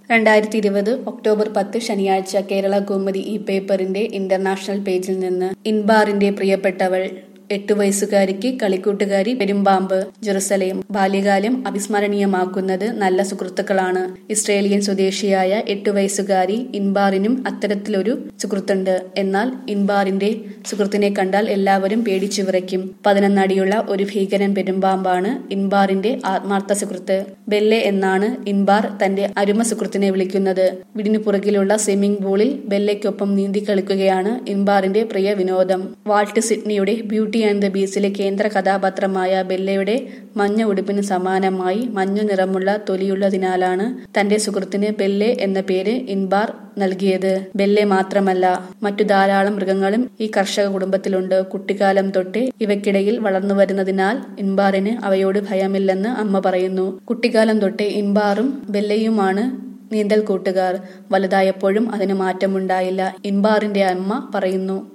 രണ്ടായിരത്തി ഇരുപത് ഒക്ടോബർ പത്ത് ശനിയാഴ്ച കേരള കൗമുദി ഈ പേപ്പറിന്റെ ഇന്റർനാഷണൽ പേജിൽ നിന്ന് ഇൻബാറിന്റെ പ്രിയപ്പെട്ടവൾ എട്ടു വയസ്സുകാരിക്ക് കളിക്കൂട്ടുകാരി പെരുമ്പാമ്പ് ജെറുസലേം ബാല്യകാലം അവിസ്മരണീയമാക്കുന്നത് നല്ല സുഹൃത്തുക്കളാണ് ഇസ്രേലിയൻ സ്വദേശിയായ എട്ടു വയസ്സുകാരി ഇൻബാറിനും അത്തരത്തിലൊരു സുഹൃത്തുണ്ട് എന്നാൽ ഇൻബാറിന്റെ സുഹൃത്തിനെ കണ്ടാൽ എല്ലാവരും പേടിച്ചു വിറയ്ക്കും പതിനൊന്നടിയുള്ള ഒരു ഭീകരൻ പെരുമ്പാമ്പാണ് ഇൻബാറിന്റെ ആത്മാർത്ഥ സുഹൃത്ത് ബെല്ലെ എന്നാണ് ഇൻബാർ തന്റെ അരുമ സുഹൃത്തിനെ വിളിക്കുന്നത് വീടിനു പുറകിലുള്ള സ്വിമ്മിംഗ് പൂളിൽ ബെല്ലയ്ക്കൊപ്പം നീന്തി കളിക്കുകയാണ് ഇൻബാറിന്റെ പ്രിയ വിനോദം വാൾട്ട് സിഡ്നിയുടെ ബ്യൂട്ടി ആൻഡ് ദ ബീസിലെ കേന്ദ്ര കഥാപാത്രമായ ബെല്ലയുടെ മഞ്ഞ ഉടുപ്പിന് സമാനമായി മഞ്ഞു നിറമുള്ള തൊലിയുള്ളതിനാലാണ് തന്റെ സുഹൃത്തിന് ബെല്ലെ എന്ന പേര് ഇൻബാർ നൽകിയത് ബെല്ലെ മാത്രമല്ല മറ്റു ധാരാളം മൃഗങ്ങളും ഈ കർഷക കുടുംബത്തിലുണ്ട് കുട്ടിക്കാലം തൊട്ടേ ഇവയ്ക്കിടയിൽ വളർന്നു വരുന്നതിനാൽ ഇൻബാറിന് അവയോട് ഭയമില്ലെന്ന് അമ്മ പറയുന്നു കുട്ടിക്കാലം തൊട്ടേ ഇൻബാറും ബെല്ലയുമാണ് നീന്തൽ കൂട്ടുകാർ വലുതായപ്പോഴും അതിന് മാറ്റമുണ്ടായില്ല ഇൻബാറിന്റെ അമ്മ പറയുന്നു